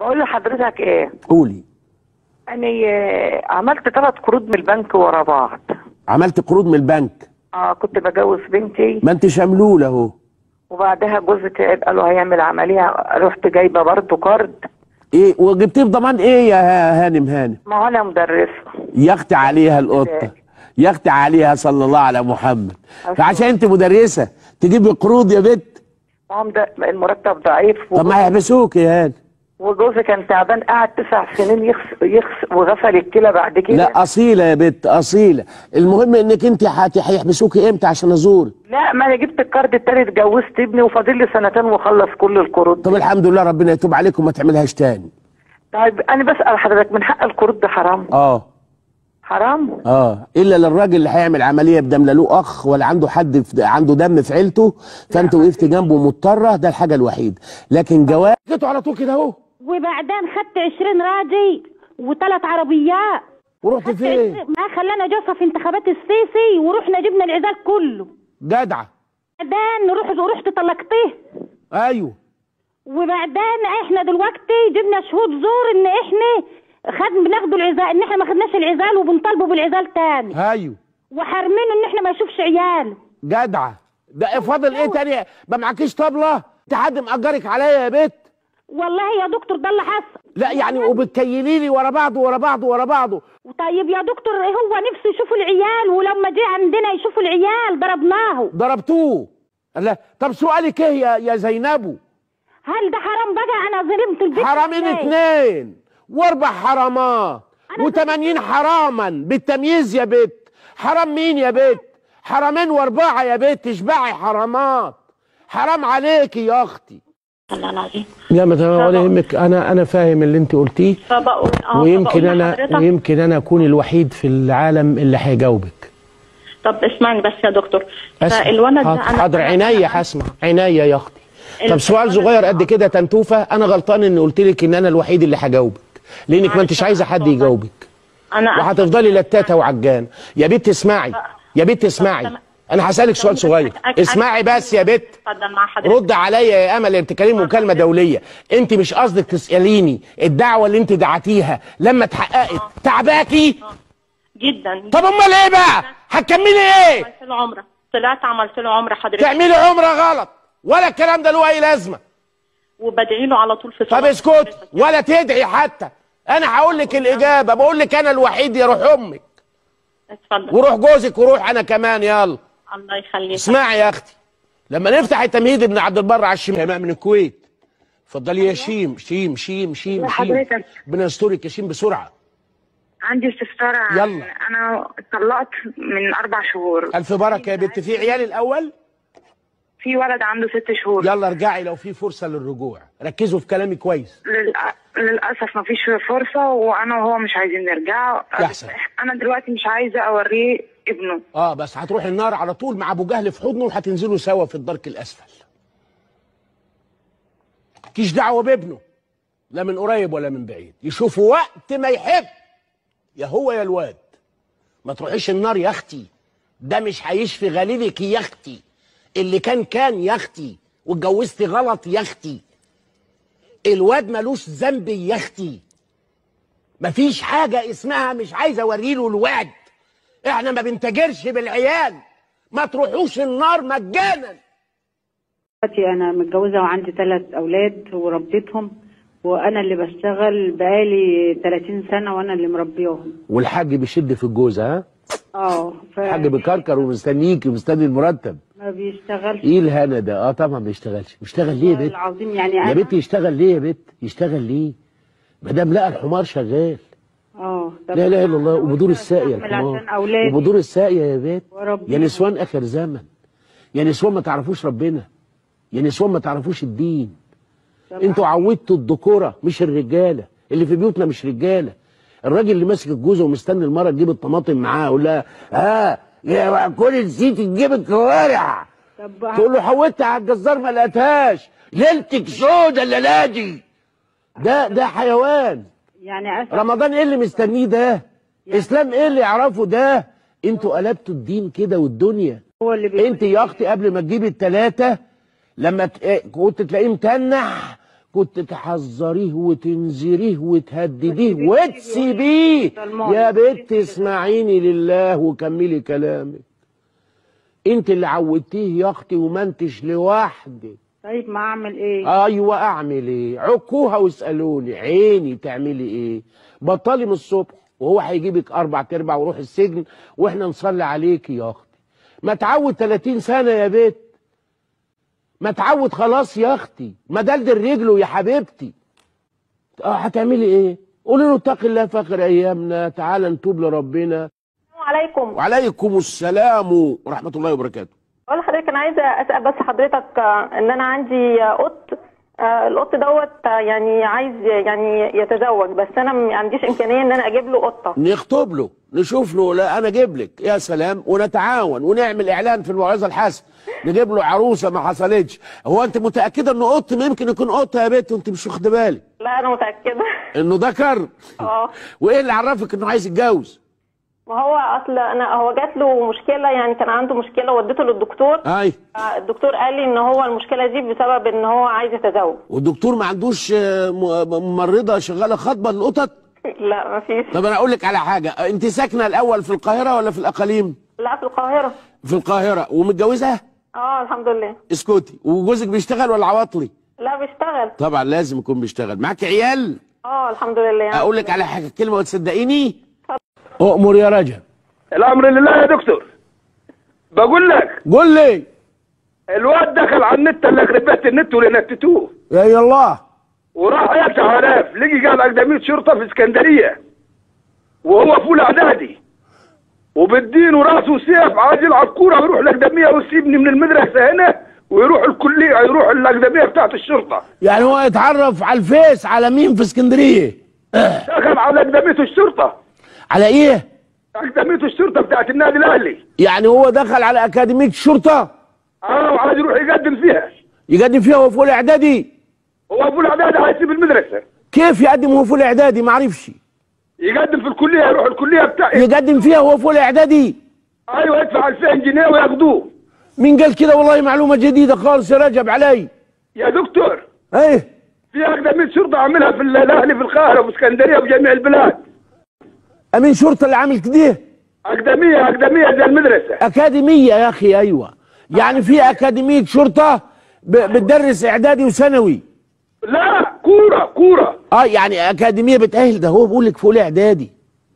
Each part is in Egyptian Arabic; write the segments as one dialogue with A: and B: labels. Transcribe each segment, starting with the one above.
A: بقول لحضرتك ايه
B: قولي
A: انا آه، عملت ثلاث قروض من البنك ورا بعض
B: عملت قروض من البنك
A: اه كنت بجوز بنتي
B: ما انت شملول اهو
A: وبعدها جوزي تعب قالوا هيعمل عمليه رحت جايبه برضه قرض
B: ايه وجبتيه بضمان ايه يا ها- هانم هانم
A: ما هو انا مدرسه
B: يختي عليها القطه يختي عليها صلى الله على محمد فعشان انت مدرسه تجيبي قروض يا بت
A: ما هو مد- المرتب ضعيف
B: طب ما هيحبسوك يا هانم
A: وجوزي كان تعبان قعد تسع سنين يخس يخس وغسل الكلى بعد كده
B: لا اصيله يا بت اصيله المهم انك انت هت- هيحبسوكي امتى عشان ازورك
A: لا ما انا جبت الكارد التاني اتجوزت ابني وفاضل لي سنتين واخلص كل القروض
B: طب الحمد لله ربنا يتوب عليكم ما تعملهاش تاني
A: طيب انا بسال حضرتك من حق القروض ده حرام
B: اه
A: حرام
B: اه الا للراجل اللي هيعمل عمليه بدم لا له اخ ولا عنده حد في عنده دم في عيلته فانت وقفت جنبه مضطره ده الحاجه الوحيده لكن جواز جيتوا على طول كده اهو
C: وبعدين خدت 20 راجل وثلاث عربيات
B: ورحت فين
C: ما خلانا جوزها في انتخابات السيسي ورحنا جبنا العزال كله
B: جدعه
C: بعدين رحت ورحت طلقتيه
B: ايوه
C: وبعدين احنا دلوقتي جبنا شهود زور ان احنا خد بناخدوا العزال ان احنا ما خدناش العزال وبنطالبوا بالعزال تاني
B: ايوه
C: وحارمينه ان احنا ما يشوفش عياله
B: جدعه ده فاضل ايه تاني ما معكيش طبله انت حد مأجرك عليا يا بت
C: والله يا دكتور ده اللي حصل
B: لا يعني وبتكيلي لي ورا بعض ورا بعض ورا بعضه
C: طيب يا دكتور هو نفسه يشوفوا العيال ولما جه عندنا يشوفوا العيال ضربناه
B: ضربتوه لا طب سؤالك ايه يا يا زينبو
C: هل ده حرام بقى انا ظلمت البيت
B: حرامين
C: إزاي؟
B: اتنين واربع حرامات وتمانين حراما بالتمييز يا بت حرام مين يا بت حرامين واربعة يا بت تشبعي حرامات حرام عليكي يا اختي
D: الله العظيم
B: لا ما تمام ولا يهمك انا انا فاهم اللي انت قلتيه
D: فبقول اه
B: ويمكن
D: فبقول
B: انا
D: لحضرتك-
B: ويمكن انا اكون الوحيد في العالم اللي هيجاوبك
D: طب اسمعني بس يا دكتور
B: أسمع.
D: فالولد ده
B: حاضر,
D: انا
B: حاضر عينيا هسمع عينيا يا اختي طب
D: ال-
B: سؤال صغير قد كده تنتوفه انا غلطان اني قلت لك ان انا الوحيد اللي هجاوبك لانك ما انتش عايزه حد يجاوبك
D: انا
B: وهتفضلي لتاته وعجان يا بنت اسمعي يا بنت اسمعي انا هسالك سؤال صغير اسمعي بس يا بنت
D: اتفضل مع حضرتك
B: رد عليا يا امل انت بتتكلمي مكالمه دوليه انت مش قصدك تساليني الدعوه اللي انت دعتيها لما اتحققت تعباكي
D: جدا
B: طب امال ايه بقى هتكملي ايه
D: عملت له عمره طلعت عملت له عمره حضرتك
B: تعملي عمره غلط ولا الكلام ده له اي لازمه
D: وبدعي له على طول في
B: طب
D: صلاة
B: اسكت ولا تدعي حتى انا هقول لك الاجابه بقول لك انا الوحيد يا روح امك
D: اتفضل
B: وروح جوزك وروح انا كمان يلا
D: الله يخليك
B: اسمعي يا اختي لما نفتح التمهيد ابن عبد البر على الشمال من الكويت اتفضلي يا شيم شيم شيم شيم شيم
A: حضرتك.
B: ربنا يسترك يا شيم بسرعه
A: عندي استفسار عن-
B: يلا.
A: انا اتطلقت من اربع شهور
B: الف بركه يا بنت في عيال الاول
A: في ولد عنده ست شهور
B: يلا ارجعي لو في فرصه للرجوع ركزوا في كلامي كويس
A: للأ- للاسف ما فيش فرصه وانا وهو مش عايزين نرجع
B: يحسن.
A: انا دلوقتي مش عايزه اوريه ابنه
B: اه بس هتروحي النار على طول مع ابو جهل في حضنه وهتنزلوا سوا في الدرك الاسفل مالكيش دعوه بابنه لا من قريب ولا من بعيد يشوفوا وقت ما يحب يا هو يا الواد ما تروحيش النار يا اختي ده مش هيشفي غليلك يا اختي اللي كان كان يا اختي واتجوزتي غلط يا اختي الواد ملوش ذنب يا اختي مفيش حاجه اسمها مش عايز اوريله الواد احنا ما بنتاجرش بالعيال ما تروحوش النار مجانا
E: دلوقتي انا متجوزه وعندي ثلاث اولاد وربيتهم وانا اللي بشتغل بقالي 30 سنه وانا اللي مربيهم
B: والحاج بيشد في الجوزه ها
E: اه ف
B: الحاج بيكركر ومستنيكي ومستني المرتب
E: ما بيشتغلش
B: ايه الهنا ده اه طبعا ما بيشتغلش بيشتغل ليه يا بنت
E: العظيم يعني
B: يا
E: انا
B: بنت يشتغل ليه يا بنت يشتغل ليه ما دام لقى الحمار شغال
E: اه طب
B: لا اله الا الله وبدور الساقيه
E: أعمل
B: الحمار
E: عشان اولادي
B: وبدور الساقيه يا بنت
E: وربنا
B: يا نسوان اخر زمن يا نسوان ما تعرفوش ربنا يا نسوان ما تعرفوش الدين انتوا عودتوا الذكوره مش الرجاله اللي في بيوتنا مش رجاله الراجل اللي ماسك الجوزه ومستني المره تجيب الطماطم معاه يقول لها ها يا كل نسيت تجيب الكوارع
E: طب
B: تقول له حودت على الجزار ما لقيتهاش ليلتك سودة الليله دي ده ده حيوان
E: يعني أسف
B: رمضان ايه اللي مستنيه ده اسلام ايه اللي يعرفه ده انتوا قلبتوا الدين كده والدنيا
E: هو اللي بيقول
B: انت يا اختي قبل ما تجيبي التلاتة لما ت- إيه، كنت تلاقيه متنح كنت تحذريه وتنذريه وتهدديه وتسيبيه يا بنت اسمعيني لله وكملي كلامك انت اللي عودتيه يا اختي وما انتش لوحدك
E: طيب ما اعمل ايه
B: ايوه اعمل ايه عكوها واسالوني عيني تعملي ايه بطلي من الصبح وهو هيجيبك اربع تربع وروح السجن واحنا نصلي عليكي يا اختي ما تعود 30 سنه يا بيت ما تعود خلاص يا اختي ما دلدل رجله يا حبيبتي اه هتعملي ايه قولي له اتقي الله في اخر ايامنا تعالى نتوب لربنا
F: السلام عليكم
B: وعليكم السلام ورحمه الله وبركاته
F: اقول لحضرتك انا عايزه اسال بس حضرتك آه، ان انا عندي آه، قط آه، القط دوت آه، يعني عايز يعني يتزوج بس انا ما عنديش امكانيه ان انا اجيب له قطه
B: نخطب له نشوف له لا انا اجيب لك يا سلام ونتعاون ونعمل اعلان في الموعظه الحسنه نجيب له عروسه ما حصلتش هو انت متاكده انه قط ما يمكن يكون قط يا بنت وانت مش واخده بالك
F: لا انا متاكده
B: انه ذكر
F: اه
B: وايه اللي عرفك انه عايز يتجوز
F: ما هو اصل انا هو جات له مشكله يعني كان عنده مشكله وديته للدكتور
B: اي
F: آه، الدكتور قال لي ان هو المشكله دي بسبب ان هو عايز يتزوج
B: والدكتور ما عندوش آه، م- ممرضه شغاله خطبه للقطط
F: لا ما فيش
B: طب انا اقول لك على حاجه انت ساكنه الاول في القاهره ولا في الاقاليم
F: لا في القاهره
B: في القاهره ومتجوزه
F: اه الحمد لله
B: اسكتي وجوزك بيشتغل ولا عواطلي
F: لا بيشتغل
B: طبعا لازم يكون بيشتغل معاك عيال
F: اه الحمد لله يعني
B: اقول لك على حاجه كلمه وتصدقيني اؤمر يا رجب
G: الامر لله يا دكتور بقول لك
B: قول لي
G: الواد دخل على النت اللي يخرب بيت النت واللي نتتوه
B: يا الله
G: وراح يفتح عراف لقي قال اقدميه شرطه في اسكندريه وهو فول اعدادي وبالدين وراسه سيف عايز يلعب كوره ويروح الاقدميه ويسيبني من المدرسه هنا ويروح الكليه يروح الاقدميه بتاعت الشرطه
B: يعني هو يتعرف على الفيس على مين في اسكندريه
G: دخل على اقدميه الشرطه
B: على ايه
G: اقدميه الشرطه بتاعت النادي الاهلي
B: يعني هو دخل على اكاديميه الشرطه
G: اه وعايز يروح يقدم فيها
B: يقدم فيها وهو في اولى اعدادي
G: هو فول اعدادي هيسيب المدرسه
B: كيف يقدم وهو في اولى اعدادي ما اعرفش
G: يقدم في الكليه يروح الكليه بتاع
B: يقدم فيها وهو في اولى اعدادي
G: ايوه يدفع 2000 جنيه وياخدوه
B: مين قال كده والله معلومه جديده خالص يا رجب علي
G: يا دكتور
B: ايه
G: في اقدميه شرطه عاملها في الاهلي في القاهره وفي اسكندريه وفي جميع البلاد
B: امين شرطه اللي عامل كده
G: اقدميه اقدميه زي المدرسه
B: اكاديميه يا اخي ايوه يعني في اكاديميه شرطه ب- بتدرس اعدادي وثانوي
G: لا كوره كوره
B: اه يعني اكاديميه بتاهل ده هو بيقول لك في اولى اعدادي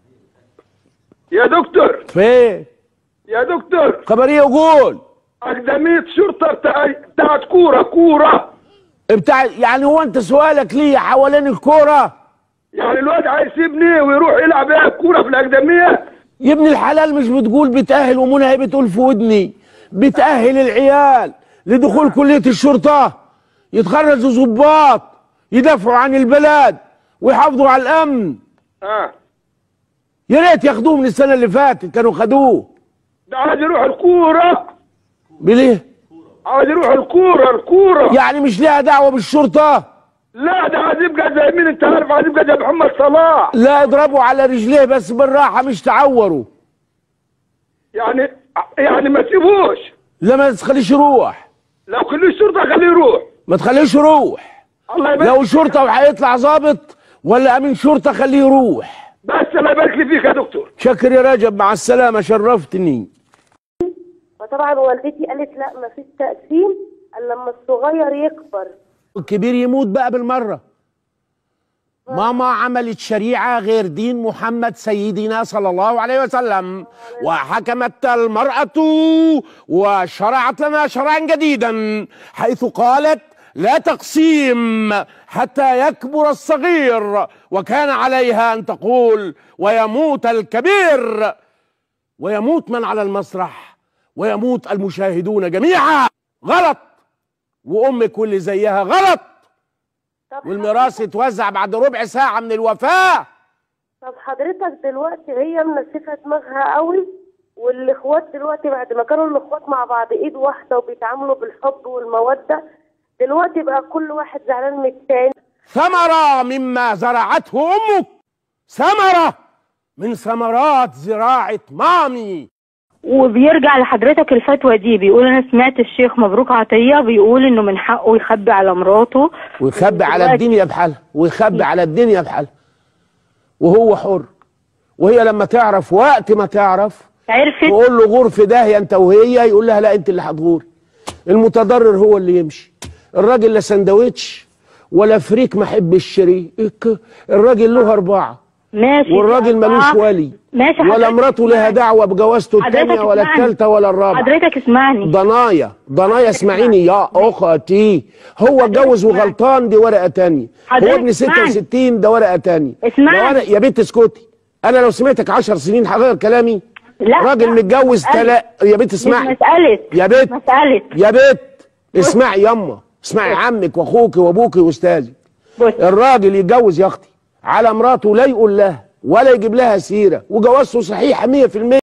G: يا دكتور
B: فين
G: يا دكتور
B: خبريه وقول
G: اقدميه شرطه بتاع بتاعت كوره كوره
B: بتاع يعني هو انت سؤالك ليه حوالين الكوره
G: يعني الواد عايز يسيبني ويروح يلعب ايه كوره في الاقدميه
B: يا ابن الحلال مش بتقول بتأهل ومنى هي بتقول في ودني بتأهل العيال لدخول كلية الشرطة يتخرجوا ضباط يدافعوا عن البلد ويحافظوا على الأمن
G: اه
B: يا ريت ياخدوه من السنة اللي فاتت كانوا خدوه
G: ده عايز يروح الكوره
B: بليه؟
G: عايز يروح الكوره الكوره
B: يعني مش ليها دعوة بالشرطة
G: لا ده عايز يبقى زي مين انت عارف عايز يبقى زي محمد صلاح
B: لا اضربوا على رجليه بس بالراحة مش تعوروا
G: يعني يعني ما تسيبوش
B: لا ما تخليش يروح
G: لو كل الشرطه خليه يروح
B: ما تخليش يروح
G: الله يبارك
B: لو شرطة وهيطلع ظابط ولا أمين شرطة خليه يروح
G: بس الله يبارك لي فيك يا دكتور
B: شكر يا رجب مع السلامة شرفتني
H: فطبعا والدتي قالت لا ما فيش تقسيم الا لما الصغير يكبر
B: الكبير يموت بقى بالمرة ماما عملت شريعة غير دين محمد سيدنا صلى الله عليه وسلم وحكمت المرأة وشرعت لنا شرعا جديدا حيث قالت لا تقسيم حتى يكبر الصغير وكان عليها أن تقول ويموت الكبير ويموت من على المسرح ويموت المشاهدون جميعا غلط وامك واللي زيها غلط
H: طب
B: والميراث يتوزع بعد ربع ساعه من الوفاه
H: طب حضرتك دلوقتي هي منسفه دماغها قوي والاخوات دلوقتي بعد ما كانوا الاخوات مع بعض ايد واحده وبيتعاملوا بالحب والموده دلوقتي بقى كل واحد زعلان من التاني
B: ثمره مما زرعته امك ثمره من ثمرات زراعه مامي
I: وبيرجع لحضرتك الفتوى دي بيقول انا سمعت الشيخ مبروك عطيه بيقول انه من حقه يخبي على مراته
B: ويخبي على
I: ودلوقتي-
B: الدنيا بحالها ويخبي على الدنيا بحالها وهو حر وهي لما تعرف وقت ما تعرف
I: عرفت
B: تقول له غور في داهيه انت وهي يقول لها لا انت اللي هتغوري المتضرر هو اللي يمشي الراجل لا سندوتش ولا فريك ما حب الشريك الراجل له اربعه
I: ماشي
B: والراجل ملوش
I: آه.
B: ولي
I: ماشي
B: ولا
I: حضرتك
B: مراته لها دعوه بجوازته
I: حضرتك
B: الثانيه ولا
I: اسمعني.
B: الثالثه ولا الرابعه
I: حضرتك اسمعني
B: ضنايا ضنايا اسمعيني يا اختي هو اتجوز وغلطان دي ورقه تانية هو
I: حضرتك
B: ابن
I: اسمعني.
B: 66 ده ورقه تانية
I: اسمعني.
B: ده ورق- يا بنت اسكتي انا لو سمعتك 10 سنين هغير كلامي
I: لا
B: راجل
I: لا،
B: متجوز
I: مسألة.
B: تلا يا بنت
I: مش
B: اسمعي
I: مسألة
B: يا بنت
I: مسألة
B: يا بنت اسمعي يما اسمعي عمك واخوك وابوك واستاذك
I: بص
B: الراجل يتجوز يا اختي على مراته لا يقول لها ولا يجيب لها سيره وجوازته صحيحه 100%